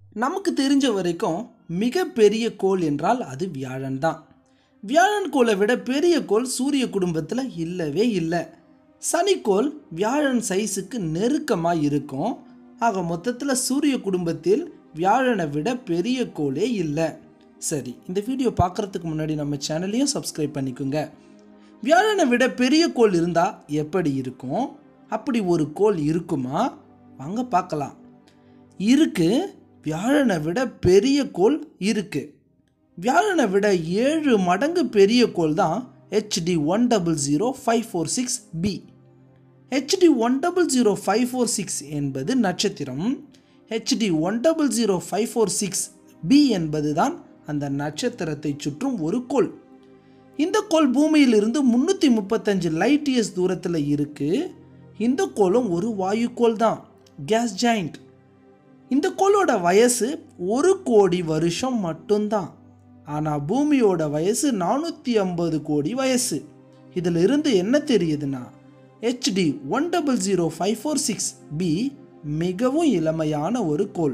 நமக்கு தெரிஞ்ச வரைக்கும் மிகப்பெரிய கோள் என்றால் அது வியாழன் தான் வியாழன் கோளை விட பெரிய கோள் சூரிய குடும்பத்தில் இல்லவே இல்லை சனிக்கோள் வியாழன் சைஸுக்கு நெருக்கமாக இருக்கும் ஆக மொத்தத்தில் சூரிய குடும்பத்தில் வியாழனை விட பெரிய கோளே இல்லை சரி இந்த வீடியோ பார்க்குறதுக்கு முன்னாடி நம்ம சேனலையும் சப்ஸ்கிரைப் பண்ணிக்கோங்க வியாழனை விட பெரிய கோள் இருந்தால் எப்படி இருக்கும் அப்படி ஒரு கோள் இருக்குமா வாங்க பார்க்கலாம் இருக்கு வியாழனை விட பெரிய கோள் இருக்கு வியாழனை விட ஏழு மடங்கு பெரிய கோள் தான் HD one double zero five four six B HD one double zero five four six என்பது நட்சத்திரம் HD one double zero five four six B என்பது தான் அந்த நட்சத்திரத்தை சுற்றும் ஒரு கோள் இந்த கோள் பூமியிலிருந்து முந்நூற்றி முப்பத்தஞ்சு லைட் இயர்ஸ் தூரத்தில் இருக்குது இந்த கோளும் ஒரு வாயுக்கோள் தான் கேஸ் ஜாயிண்ட் இந்த கோளோட வயசு ஒரு கோடி வருஷம் மட்டும்தான் ஆனால் பூமியோட வயசு நானூற்றி ஐம்பது கோடி வயசு இதில் இருந்து என்ன தெரியுதுன்னா HD one double zero five four six B மிகவும் இளமையான ஒரு கோள்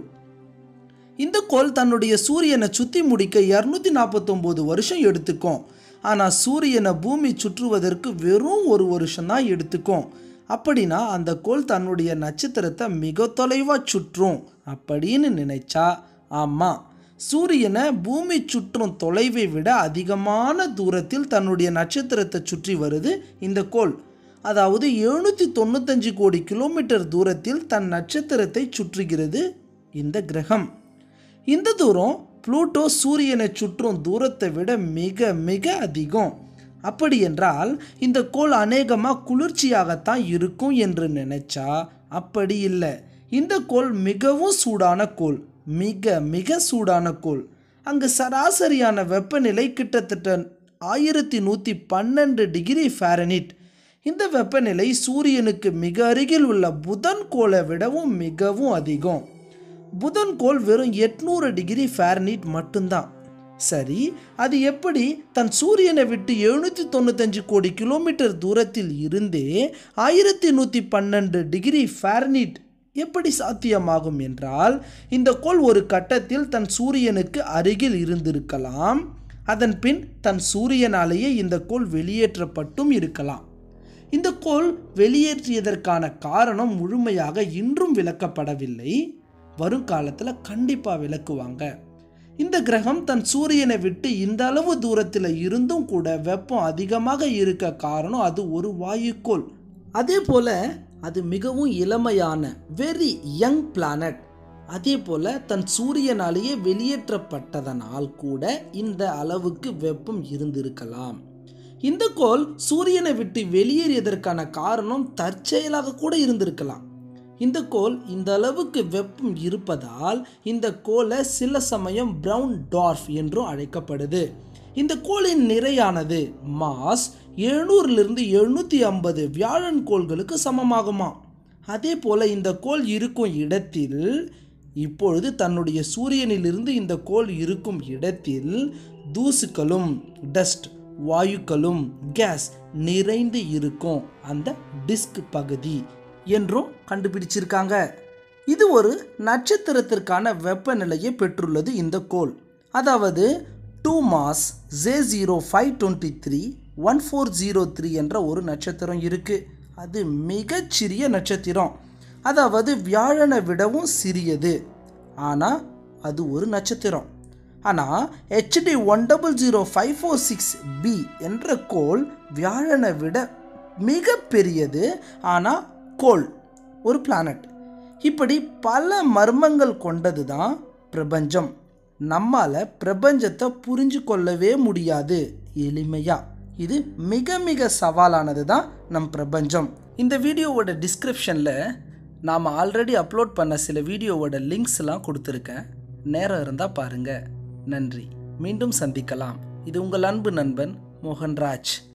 இந்த கோள் தன்னுடைய சூரியனை சுற்றி முடிக்க இரநூத்தி நாற்பத்தொம்போது வருஷம் எடுத்துக்கும் ஆனால் சூரியனை பூமி சுற்றுவதற்கு வெறும் ஒரு வருஷம் தான் எடுத்துக்கும் அப்படின்னா அந்த கோள் தன்னுடைய நட்சத்திரத்தை மிக தொலைவாக சுற்றும் அப்படின்னு நினைச்சா ஆமாம் சூரியனை பூமி சுற்றும் தொலைவை விட அதிகமான தூரத்தில் தன்னுடைய நட்சத்திரத்தை சுற்றி வருது இந்த கோள் அதாவது எழுநூற்றி தொண்ணூத்தஞ்சு கோடி கிலோமீட்டர் தூரத்தில் தன் நட்சத்திரத்தை சுற்றுகிறது இந்த கிரகம் இந்த தூரம் புளூட்டோ சூரியனை சுற்றும் தூரத்தை விட மிக மிக அதிகம் அப்படி என்றால் இந்த கோள் அநேகமாக குளிர்ச்சியாகத்தான் இருக்கும் என்று நினைச்சா அப்படி இல்லை இந்த கோள் மிகவும் சூடான கோள் மிக மிக சூடான கோள் அங்கு சராசரியான வெப்பநிலை கிட்டத்தட்ட ஆயிரத்தி நூற்றி பன்னெண்டு டிகிரி ஃபேரனிட் இந்த வெப்பநிலை சூரியனுக்கு மிக அருகில் உள்ள புதன் கோளை விடவும் மிகவும் அதிகம் புதன் கோள் வெறும் எட்நூறு டிகிரி ஃபேரனிட் மட்டும்தான் சரி அது எப்படி தன் சூரியனை விட்டு எழுநூற்றி தொண்ணூத்தஞ்சு கோடி கிலோமீட்டர் தூரத்தில் இருந்தே ஆயிரத்தி நூற்றி பன்னெண்டு டிகிரி ஃபேரனிட் எப்படி சாத்தியமாகும் என்றால் இந்த கோள் ஒரு கட்டத்தில் தன் சூரியனுக்கு அருகில் இருந்திருக்கலாம் அதன் பின் தன் சூரியனாலேயே இந்த கோள் வெளியேற்றப்பட்டும் இருக்கலாம் இந்த கோள் வெளியேற்றியதற்கான காரணம் முழுமையாக இன்றும் விளக்கப்படவில்லை வருங்காலத்தில் கண்டிப்பாக விளக்குவாங்க இந்த கிரகம் தன் சூரியனை விட்டு இந்த அளவு தூரத்தில் இருந்தும் கூட வெப்பம் அதிகமாக இருக்க காரணம் அது ஒரு வாயுக்கோள் அதே போல் அது மிகவும் இளமையான வெரி யங் பிளானட் அதே போல் தன் சூரியனாலேயே வெளியேற்றப்பட்டதனால் கூட இந்த அளவுக்கு வெப்பம் இருந்திருக்கலாம் இந்த கோள் சூரியனை விட்டு வெளியேறியதற்கான காரணம் தற்செயலாக கூட இருந்திருக்கலாம் இந்த கோள் இந்த அளவுக்கு வெப்பம் இருப்பதால் இந்த கோளை சில சமயம் பிரவுன் டார்ஃப் என்றும் அழைக்கப்படுது இந்த கோளின் நிறையானது மாஸ் எழுநூறிலிருந்து எழுநூற்றி ஐம்பது வியாழன் கோள்களுக்கு சமமாகுமா அதே போல் இந்த கோள் இருக்கும் இடத்தில் இப்பொழுது தன்னுடைய சூரியனிலிருந்து இந்த கோள் இருக்கும் இடத்தில் தூசுக்களும் டஸ்ட் வாயுக்களும் கேஸ் நிறைந்து இருக்கும் அந்த டிஸ்க் பகுதி என்றும் கண்டுபிடிச்சிருக்காங்க இது ஒரு நட்சத்திரத்திற்கான வெப்பநிலையை பெற்றுள்ளது இந்த கோள் அதாவது two MASS J zero five twenty three one four zero three என்ற ஒரு நட்சத்திரம் இருக்குது அது மிகச்சிறிய நட்சத்திரம் அதாவது வியாழனை விடவும் சிறியது ஆனால் அது ஒரு நட்சத்திரம் ஆனால் HD one double zero five four six B என்ற கோள் வியாழனை விட மிக பெரியது ஆனால் கோள் ஒரு பிளானட் இப்படி பல மர்மங்கள் கொண்டது தான் பிரபஞ்சம் நம்மால் பிரபஞ்சத்தை புரிஞ்சு கொள்ளவே முடியாது எளிமையாக இது மிக மிக சவாலானது தான் நம் பிரபஞ்சம் இந்த வீடியோவோட டிஸ்கிரிப்ஷனில் நாம் ஆல்ரெடி அப்லோட் பண்ண சில வீடியோவோட லிங்க்ஸ்லாம் கொடுத்துருக்கேன் நேரம் இருந்தால் பாருங்கள் நன்றி மீண்டும் சந்திக்கலாம் இது உங்கள் அன்பு நண்பன் மோகன்ராஜ்